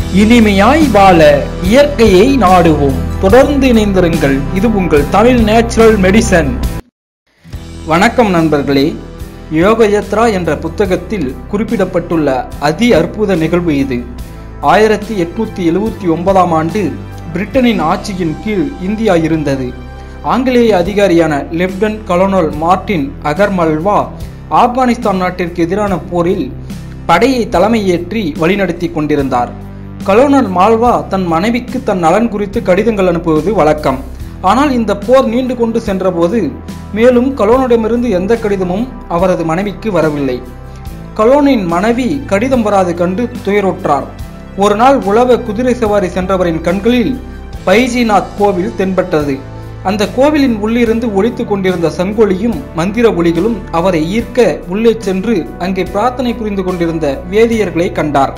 இனிமையாய் வாழ இயற்கையை நாடுவோம் தொடர்ந்து இணைந்திருங்கள் இது உங்கள் தமிழ் நேச்சுரல் மெடிசன் வணக்கம் நண்பர்களே யோகயத்ரா என்ற புத்தகத்தில் குறிப்பிடப்பட்டுள்ள அதி அற்புத நிகழ்வு இது ஆயிரத்தி எட்நூத்தி எழுவத்தி ஒன்பதாம் ஆண்டு பிரிட்டனின் ஆட்சியின் கீழ் இந்தியா இருந்தது ஆங்கிலேய அதிகாரியான லெப்டினன்ட் கலோனல் மார்டின் அகர்மல்வா ஆப்கானிஸ்தான் நாட்டிற்கு எதிரான போரில் படையை தலைமையேற்றி வழிநடத்தி கொண்டிருந்தார் கலோனல் மால்வா தன் மனைவிக்கு தன் நலன் குறித்து கடிதங்கள் அனுப்புவது வழக்கம் ஆனால் இந்த போர் நீண்டு கொண்டு சென்றபோது மேலும் கலோனிடமிருந்து எந்த கடிதமும் அவரது மனைவிக்கு வரவில்லை கலோனின் மனைவி கடிதம் வராது கண்டு துயருற்றார் ஒரு நாள் உழவ குதிரை சவாரி சென்றவரின் கண்களில் பைஜிநாத் கோவில் தென்பட்டது அந்த கோவிலின் உள்ளிருந்து ஒலித்துக் கொண்டிருந்த சங்கொலியும் மந்திர ஒலிகளும் அவரை ஈர்க்க உள்ளே சென்று அங்கே பிரார்த்தனை புரிந்து கொண்டிருந்த வேதியர்களை கண்டார்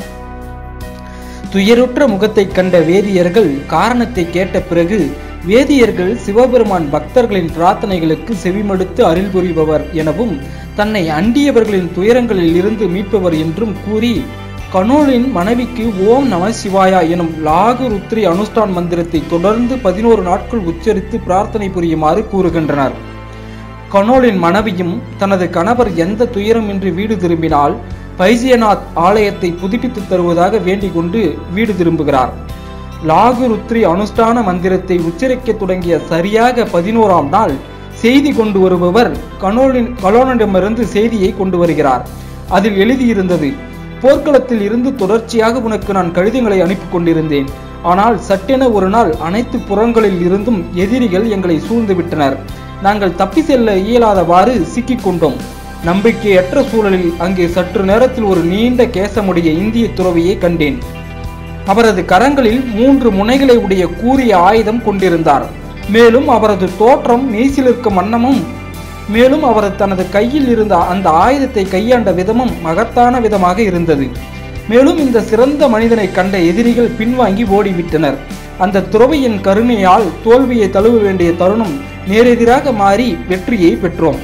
துயருற்ற முகத்தை கண்ட வேதியர்கள் காரணத்தை கேட்ட பிறகு வேதியர்கள் சிவபெருமான் பக்தர்களின் பிரார்த்தனைகளுக்கு செவிமடுத்து அருள் புரிபவர் எனவும் தன்னை அண்டியவர்களின் துயரங்களில் இருந்து மீட்பவர் என்றும் கூறி கனோலின் மனைவிக்கு ஓம் நம சிவாயா எனும் லாகு ருத்ரி அனுஷ்டான் மந்திரத்தை தொடர்ந்து பதினோரு நாட்கள் உச்சரித்து பிரார்த்தனை புரியுமாறு கூறுகின்றனர் கனோலின் மனைவியும் தனது கணவர் எந்த துயரமின்றி வீடு திரும்பினால் பைஜியநாத் ஆலயத்தை புதுப்பித்து தருவதாக வேண்டிக் கொண்டு வீடு திரும்புகிறார் லாகு ருத்ரி அனுஷ்டான மந்திரத்தை உச்சரிக்க தொடங்கிய சரியாக பதினோராம் நாள் செய்தி கொண்டு வருபவர் கனோலின் கலோனிடமிருந்து செய்தியை கொண்டு வருகிறார் அதில் எழுதியிருந்தது போர்க்களத்தில் இருந்து தொடர்ச்சியாக உனக்கு நான் கடிதங்களை அனுப்பி கொண்டிருந்தேன் ஆனால் சட்டென ஒரு நாள் அனைத்து புறங்களில் இருந்தும் எதிரிகள் எங்களை சூழ்ந்து விட்டனர் நாங்கள் தப்பி செல்ல இயலாதவாறு சிக்கிக் கொண்டோம் நம்பிக்கையற்ற சூழலில் அங்கே சற்று நேரத்தில் ஒரு நீண்ட கேசமுடைய இந்திய துறவியை கண்டேன் அவரது கரங்களில் மூன்று முனைகளை உடைய கூறிய ஆயுதம் கொண்டிருந்தார் மேலும் அவரது தோற்றம் மெய்சிலிருக்கும் வண்ணமும் மேலும் அவர் தனது கையில் இருந்த அந்த ஆயுதத்தை கையாண்ட விதமும் மகத்தான விதமாக இருந்தது மேலும் இந்த சிறந்த மனிதனை கண்ட எதிரிகள் பின்வாங்கி ஓடிவிட்டனர் அந்த துறவியின் கருணையால் தோல்வியை தழுவ வேண்டிய தருணம் நேரெதிராக மாறி வெற்றியை பெற்றோம்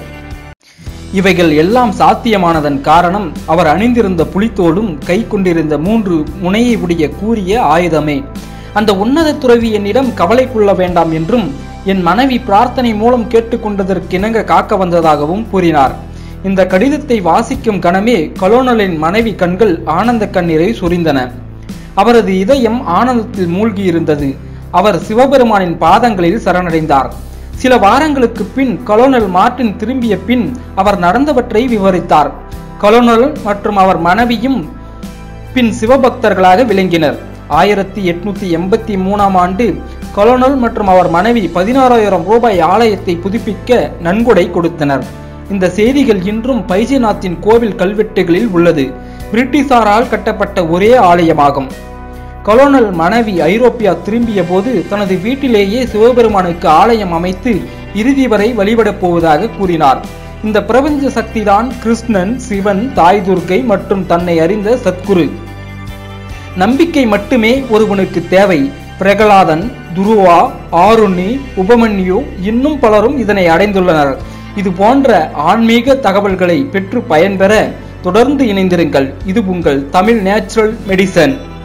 இவைகள் எல்லாம் சாத்தியமானதன் காரணம் அவர் அணிந்திருந்த புலித்தோலும் கை கொண்டிருந்த மூன்று முனையை உடைய கூறிய ஆயுதமே அந்த உன்னத துறவி என்னிடம் கவலை கொள்ள வேண்டாம் என்றும் என் மனைவி பிரார்த்தனை மூலம் கேட்டுக்கொண்டதற்கிணங்க காக்க வந்ததாகவும் கூறினார் இந்த கடிதத்தை வாசிக்கும் கணமே கலோனலின் மனைவி கண்கள் ஆனந்த கண்ணீரை சொரிந்தன அவரது இதயம் ஆனந்தத்தில் மூழ்கியிருந்தது அவர் சிவபெருமானின் பாதங்களில் சரணடைந்தார் சில வாரங்களுக்கு பின் கலோனல் மார்டின் திரும்பிய பின் அவர் நடந்தவற்றை விவரித்தார் கலோனல் மற்றும் அவர் மனைவியும் பின் சிவபக்தர்களாக விளங்கினர் ஆயிரத்தி எட்நூத்தி எண்பத்தி மூணாம் ஆண்டு கலோனல் மற்றும் அவர் மனைவி பதினாறாயிரம் ரூபாய் ஆலயத்தை புதுப்பிக்க நன்கொடை கொடுத்தனர் இந்த செய்திகள் இன்றும் பைஜிநாத்தின் கோவில் கல்வெட்டுகளில் உள்ளது பிரிட்டிஷாரால் கட்டப்பட்ட ஒரே ஆலயமாகும் கலோனல் மனைவி ஐரோப்பியா திரும்பிய போது தனது வீட்டிலேயே சிவபெருமானுக்கு ஆலயம் அமைத்து இறுதி வரை வழிபடப் போவதாக கூறினார் இந்த பிரபஞ்ச சக்திதான் கிருஷ்ணன் சிவன் தாய் துர்க்கை மற்றும் தன்னை அறிந்த சத்குரு நம்பிக்கை மட்டுமே ஒருவனுக்கு தேவை பிரகலாதன் துருவா ஆருணி உபமன்யு இன்னும் பலரும் இதனை அடைந்துள்ளனர் இது போன்ற ஆன்மீக தகவல்களை பெற்று பயன்பெற தொடர்ந்து இணைந்திருங்கள் இது உங்கள் தமிழ் நேச்சுரல் மெடிசன்